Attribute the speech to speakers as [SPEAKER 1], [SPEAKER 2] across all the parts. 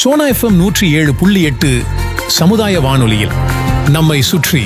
[SPEAKER 1] Sona FM நூற்றி ஏழு புள்ளி எட்டு சமுதாய வானொலியில் நம்மை சுற்றி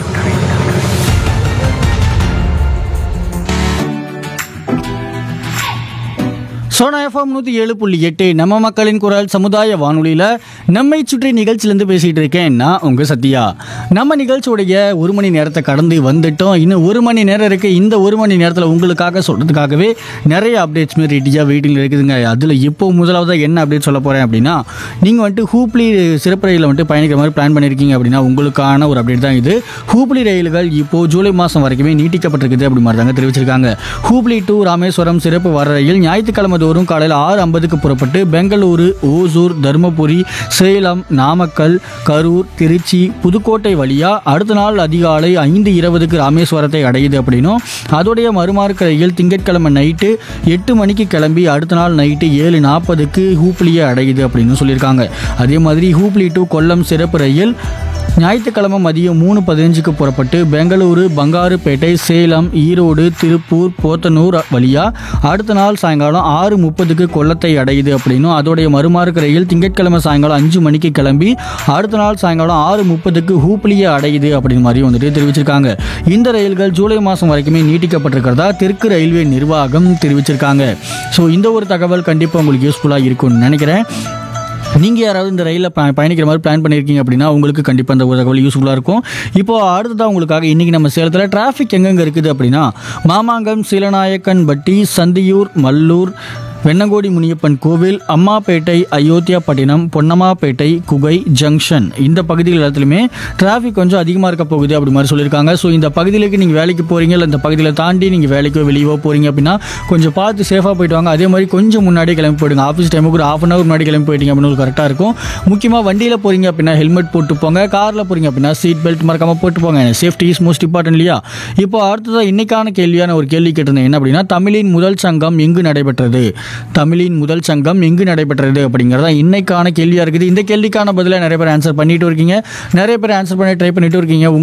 [SPEAKER 2] சோனா எஃப்எம் நூற்றி ஏழு புள்ளி எட்டு நம்ம மக்களின் குரல் சமுதாய வானொலியில் நம்மை சுற்றி நிகழ்ச்சியிலேருந்து பேசிகிட்டு இருக்கேன் நான் உங்கள் சத்யா நம்ம நிகழ்ச்சியுடைய ஒரு மணி நேரத்தை கடந்து வந்துட்டோம் இன்னும் ஒரு மணி நேரம் இருக்குது இந்த ஒரு மணி நேரத்தில் உங்களுக்காக சொல்கிறதுக்காகவே நிறைய அப்டேட்ஸ் மாரி ரெடியாக வெயிட்டிங்கில் இருக்குதுங்க அதில் இப்போ முதலாவதாக என்ன அப்டேட் சொல்ல போகிறேன் அப்படின்னா நீங்கள் வந்துட்டு ஹூப்ளி சிறப்பு ரயிலில் வந்துட்டு பயணிக்கிற மாதிரி பிளான் பண்ணியிருக்கீங்க அப்படின்னா உங்களுக்கான ஒரு அப்டேட் தான் இது ஹூப்ளி ரயில்கள் இப்போ ஜூலை மாதம் வரைக்குமே நீட்டிக்கப்பட்டிருக்குது அப்படி மாதிரி தாங்க தெரிவிச்சிருக்காங்க ஹூப்ளி டு ராமேஸ்வரம் சிறப்பு வர ரயில் ஞாயிற்றுக்கிழமை தோறும் காலையில் ஆறு ஐம்பதுக்கு புறப்பட்டு பெங்களூரு ஓசூர் தருமபுரி சேலம் நாமக்கல் கரூர் திருச்சி புதுக்கோட்டை வழியாக அடுத்த நாள் அதிகாலை ஐந்து இருபதுக்கு ராமேஸ்வரத்தை அடையுது அப்படின்னும் அதோடைய மறுமார்க்க ரயில் திங்கட்கிழமை நைட்டு எட்டு மணிக்கு கிளம்பி அடுத்த நாள் நைட்டு ஏழு நாற்பதுக்கு ஹூப்ளியை அடையுது அப்படின்னு சொல்லியிருக்காங்க அதே மாதிரி ஹூப்ளி டு கொல்லம் சிறப்பு ரயில் ஞாயிற்றுக்கிழமை மதியம் மூணு பதினஞ்சுக்கு புறப்பட்டு பெங்களூரு பங்காருப்பேட்டை சேலம் ஈரோடு திருப்பூர் போத்தனூர் வழியாக அடுத்த நாள் சாயங்காலம் ஆறு முப்பதுக்கு கொல்லத்தை அடையுது அப்படின்னும் அதோடைய மறுமார்க்க ரயில் திங்கட்கிழமை சாயங்காலம் அஞ்சு மணிக்கு கிளம்பி அடுத்த நாள் சாயங்காலம் ஆறு முப்பதுக்கு ஹூப்ளியை அடையுது அப்படின்னு மாதிரி வந்துட்டு தெரிவிச்சிருக்காங்க இந்த ரயில்கள் ஜூலை மாதம் வரைக்குமே நீட்டிக்கப்பட்டிருக்கிறதா தெற்கு ரயில்வே நிர்வாகம் தெரிவிச்சிருக்காங்க ஸோ இந்த ஒரு தகவல் கண்டிப்பாக உங்களுக்கு யூஸ்ஃபுல்லாக இருக்கும்னு நினைக்கிறேன் நீங்கள் யாராவது இந்த ரயிலில் ப பயணிக்கிற மாதிரி பிளான் பண்ணியிருக்கீங்க அப்படின்னா உங்களுக்கு கண்டிப்பாக இந்த ஒரு தகவல் யூஸ்ஃபுல்லாக இருக்கும் இப்போ அடுத்ததாக உங்களுக்காக இன்றைக்கி நம்ம சேலத்தில் டிராஃபிக் எங்கெங்கே இருக்குது அப்படின்னா மாமாங்கம் சீலநாயக்கன் பட்டி சந்தியூர் மல்லூர் வெண்ணங்கோடி முனியப்பன் கோவில் அம்மாப்பேட்டை அயோத்தியாப்பட்டினம் பொன்னம்மாப்பேட்டை குகை ஜங்ஷன் இந்த பகுதிகள் எல்லாத்துலையுமே டிராஃபிக் கொஞ்சம் அதிகமாக இருக்க போகுது அப்படி மாதிரி சொல்லியிருக்காங்க ஸோ இந்த பகுதியிലേക്ക് நீங்கள் வேலைக்கு போகிறீங்க இல்லை இந்த பகுதியில் தாண்டி நீங்கள் வேலைக்கோ வெளியவோ போகிறீங்க அப்படின்னா கொஞ்சம் பார்த்து சேஃபாக போயிட்டு வாங்க அதே மாதிரி கொஞ்சம் முன்னாடி கிளம்பி போயிடுங்க ஆஃபீஸ் டைமுக்கு ஒரு ஆஃப் அன் ஹவர் முன்னாடி கிளம்பி போயிட்டீங்க அப்படின்னு கரெக்டாக இருக்கும் முக்கியமாக வண்டியில் போகிறீங்க அப்படின்னா ஹெல்மெட் போட்டு போங்க காரில் போகிறீங்க அப்படின்னா சீட் பெல்ட் மறக்காமல் போட்டு போங்க சேஃப்டி இஸ் மோஸ்ட் இம்பார்ட்டன்ட் இல்லையா இப்போ அடுத்ததாக இன்னைக்கான கேள்வியான ஒரு கேள்வி கேட்டிருந்தேன் என்ன அப்படின்னா தமிழின் முதல் சங்கம் எங்கு நடைபெற்றது தமிழின் முதல் சங்கம் எங்கு நடைபெற்றது அப்படிங்கிறதா இன்னைக்கான கேள்வியாக இருக்குது இந்த கேள்விக்கான பதிலாக நிறைய பேர் ஆன்சர் பண்ணிட்டு இருக்கீங்க நிறைய பேர் ஆன்சர் பண்ணி ட்ரை பண்ணிட்டு இருக்கீங்க